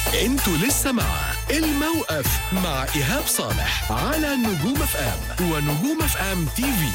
انتوا لسه مع الموقف مع ايهاب صالح على نجوم اف ام ونجوم اف ام تي في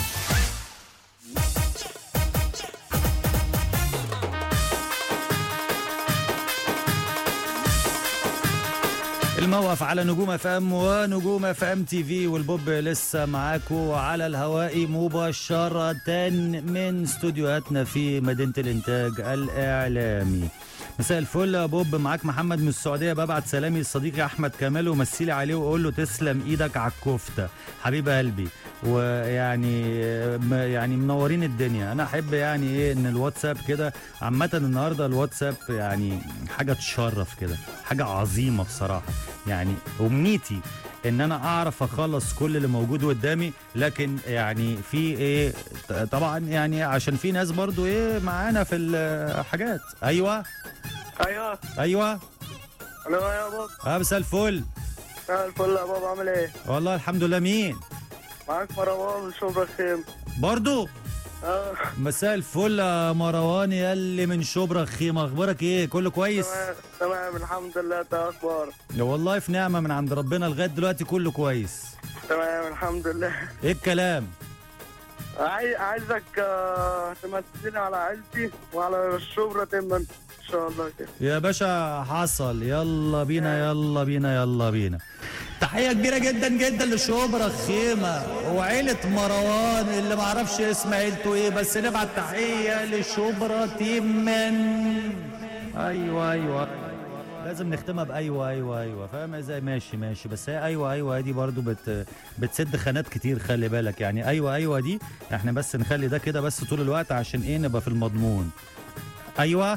الموقف على نجوم اف ام ونجوم اف ام تي في والبوب لسه معاكم على الهواء مباشرة من استوديوهاتنا في مدينة الانتاج الاعلامي مساء الفل يا بوب معاك محمد من السعوديه ببعت سلامي لصديقي احمد كمال ومثلي عليه واقول له تسلم ايدك على الكفته حبيب قلبي ويعني يعني منورين الدنيا انا احب يعني ايه ان الواتساب كده عامه النهارده الواتساب يعني حاجه تشرف كده حاجه عظيمه بصراحه يعني امنيتي ان انا اعرف اخلص كل اللي موجود قدامي لكن يعني في ايه طبعا يعني عشان في ناس برضو ايه معانا في الحاجات ايوه ايوه ايوه انا يا بابا اه مساء الفل مساء الفل يا بابا عامل ايه؟ والله الحمد لله مين معاك مروان من شبرا الخيم برضو اه مساء الفل يا مروان يلي من شبرا الخيمه اخبارك ايه كله كويس تمام تمام الحمد لله انت اخبار يا والله في نعمه من عند ربنا لغايه دلوقتي كله كويس تمام الحمد لله ايه الكلام عاي... عايزك آه، تمثلني على عيلتي وعلى الشبرا تما ان شاء الله كده يا باشا حصل يلا بينا يلا بينا يلا بينا تحية كبيرة جدا جدا لشبرا الخيمة وعيلة مروان اللي معرفش اسم عيلته ايه بس نبعت تحية لشبرا تيمن ايوه ايوه لازم نختمها بايوه ايوه ايوه فاهم ازاي ماشي ماشي بس هي ايوه ايوه دي برضو بت بتسد خانات كتير خلي بالك يعني ايوه ايوه دي احنا بس نخلي ده كده بس طول الوقت عشان ايه نبقى في المضمون ايوه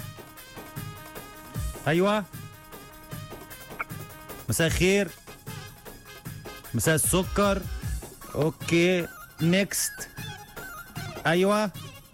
ايوه مساء الخير مساء السكر اوكي نيكست ايوه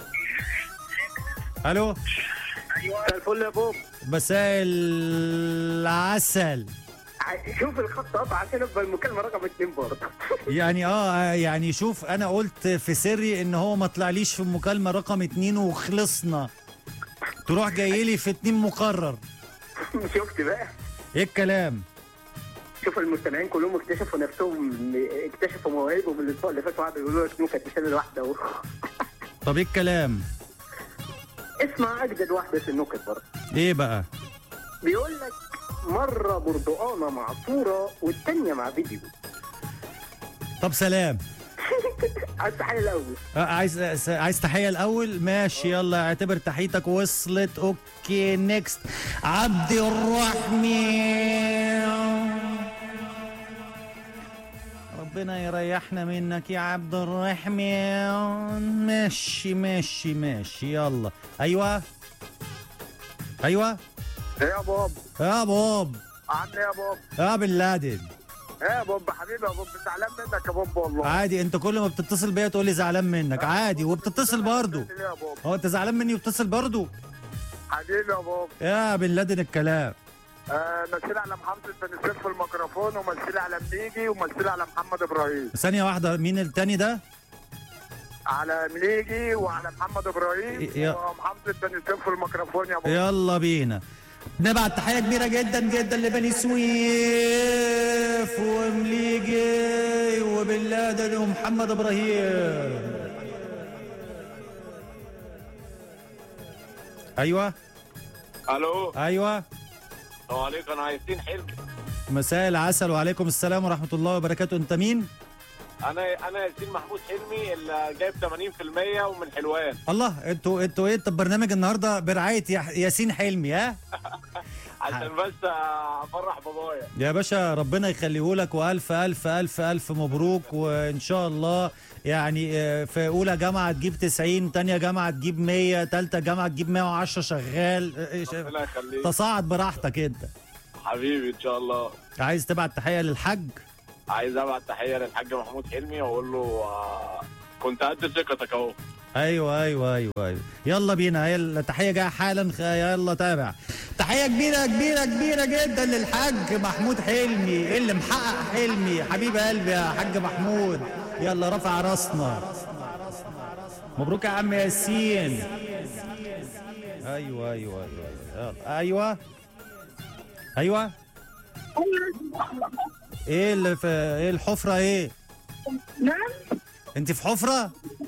الو مساء الفل يا بابا مساء العسل شوف الخط قطع عشان يبقى المكالمه رقم اتنين برضه يعني اه يعني شوف انا قلت في سري ان هو ما طلعليش في المكالمه رقم اتنين وخلصنا تروح جاي لي في اتنين مقرر شفت بقى ايه الكلام شوف المستمعين كلهم اكتشفوا نفسهم اكتشفوا مواهبهم الاسبوع اللي فات وقعدوا يقولوا لك نكت مش انا الواحده اهو طب ايه الكلام اسمع اجدد واحده في النكت برضه ايه بقى بيقول لك مرة برتقانة معصورة والتانية مع فيديو طب سلام عايز تحية الأول آه، عايز عايز تحيه الاول ماشي يلا اعتبر تحيتك وصلت اوكي نيكست عبد الرحمن ربنا يريحنا منك يا عبد الرحمن ماشي ماشي ماشي يلا ايوه ايوه ايه يا بابا يا بوب عامل ايه يا بابا يا بن لادن ايه يا بابا حبيبي يا بابا زعلان منك يا بابا والله عادي انت كل ما بتتصل بيا تقول لي زعلان منك عادي وبتتصل برضه ليه يا بابا هو انت زعلان مني وبتتصل برضه حبيبي يا بابا يا بن لادن الكلام آه مثلي على محمد بن سيف في الميكروفون ومثلي على مليجي ومثلي على محمد ابراهيم ثانية واحدة مين التاني ده؟ على مليجي وعلى محمد ابراهيم يا- ومحمد بن سيف في الميكروفون يا بابا يلا بينا نبعت تحية كبيرة جدا جدا لبني سويف ومليجي وبن لادن ومحمد ابراهيم ايوه الو ايوه السلام عليكم انا ياسين حلمي مساء العسل وعليكم السلام ورحمة الله وبركاته انت مين؟ انا انا ياسين محمود حلمي اللي جايب 80% ومن حلوان الله انتوا انتوا ايه طب برنامج النهارده برعاية يح- ياسين حلمي ها؟ عشان بس افرح بابايا يا باشا ربنا يخليه لك والف الف الف الف مبروك وان شاء الله يعني آه، في اولى جامعه تجيب 90 تانية جامعه تجيب 100 تالتة جامعه تجيب 110 شغال آه، إيش- ربنا يخليك تصاعد براحتك انت حبيبي ان شاء الله عايز تبعت تحيه للحاج عايز ابعت تحيه للحاج محمود حلمي واقول له آه، كنت قد ثقتك اهو ايوه ايوه ايوه ايوه يلا بينا هي التحيه جايه حالا خ- يلا تابع تحيه كبيره كبيره كبيره جدا للحاج محمود حلمي اللي محقق حلمي حبيب قلبي يا حاج محمود يلا رفع راسنا مبروك يا عم ياسين ايوه ايوه ايوه يلا. ايوه ايوه ايه اللي في ايه الحفره ايه نعم انت في حفره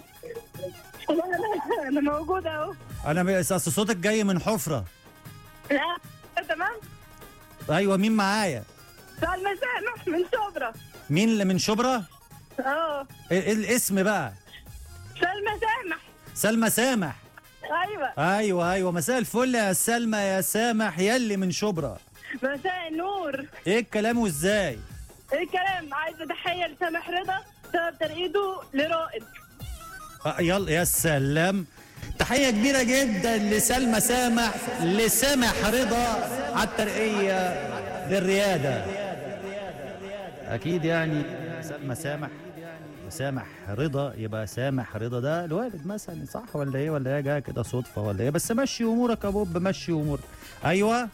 انا موجوده اهو انا ب- اصل صوتك جاي من حفره لا تمام ايوه مين معايا سؤال مسامح من شبرا مين اللي من شبرا اه ايه إيه الاسم بقى سؤال مسامح سلمى سامح ايوه ايوه ايوه مساء الفل يا سلمى يا سامح يلي من شبرا مساء النور ايه الكلام وازاي ايه الكلام عايزه تحيه لسامح رضا بسبب ترقيده لرائد آه، يلا يا سلام تحية كبيرة جدا لسلمى سامح لسامح رضا على الترقية للريادة أكيد يعني سلمى سامح سامح رضا يبقى سامح رضا ده الوالد مثلا صح ولا ايه ولا ايه جايه كده صدفه ولا ايه بس مشي امورك يا بوب مشي امورك ايوه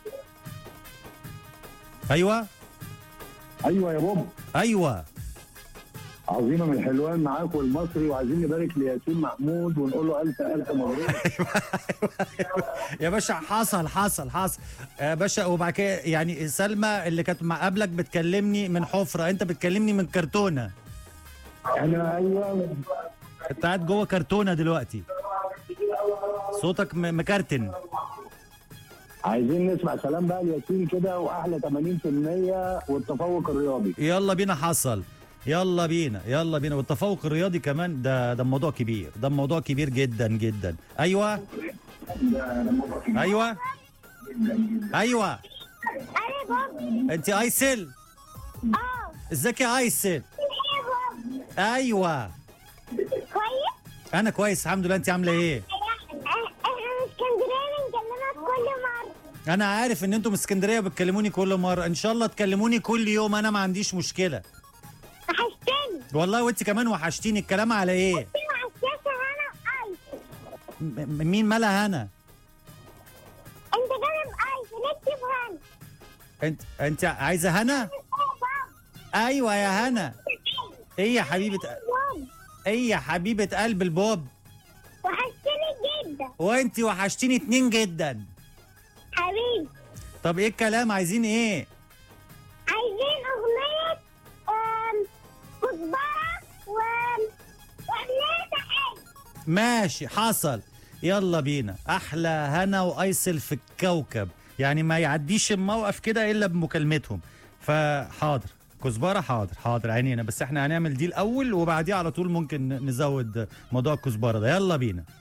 ايوه ايوه يا بوب ايوه عظيمه من الحلوان معاكم المصري وعايزين نبارك لياسين محمود ونقول له الف الف مبروك يا باشا حصل حصل حصل يا باشا وبعد كده يعني سلمى اللي كانت مع قبلك بتكلمني من حفره انت بتكلمني من كرتونه انا ايوه انت قاعد جوه كرتونه دلوقتي صوتك م- مكرتن عايزين نسمع سلام بقى لياسين كده واحلى 80% والتفوق الرياضي يلا بينا حصل يلا بينا يلا بينا والتفوق الرياضي كمان ده ده موضوع كبير ده موضوع كبير جدا جدا ايوه ايوه ايوه أنا بابا انت ايسل اه ازيك يا ايسل إيه بابا ايوه كويس انا كويس الحمد لله انت عامله ايه احنا من اسكندريه بنكلمك كل مره انا عارف ان انتم من اسكندريه بتكلموني كل مره ان شاء الله تكلموني كل يوم انا ما عنديش مشكله وحشتني والله وانت كمان وحشتيني الكلام على ايه مع السياسه هنا وايس م- م- مين مالها هنا انت جانب ايس نكتب هنا انت انت عايزه هنا ايه بابا ايوه يا هنا ايه يا حبيبه بابا ايه يا حبيبه قلب البوب وحشتني جدا وانت وحشتيني اتنين جدا حبيبي طب ايه الكلام عايزين ايه عايزين اغنيه آم، كزبره و واغنيه تحيه ماشي حصل يلا بينا احلى هنا وايسل في الكوكب يعني ما يعديش الموقف كده الا بمكالمتهم فحاضر كزبره حاضر حاضر عينينا بس احنا هنعمل دي الاول وبعديها على طول ممكن نزود موضوع الكزبره ده يلا بينا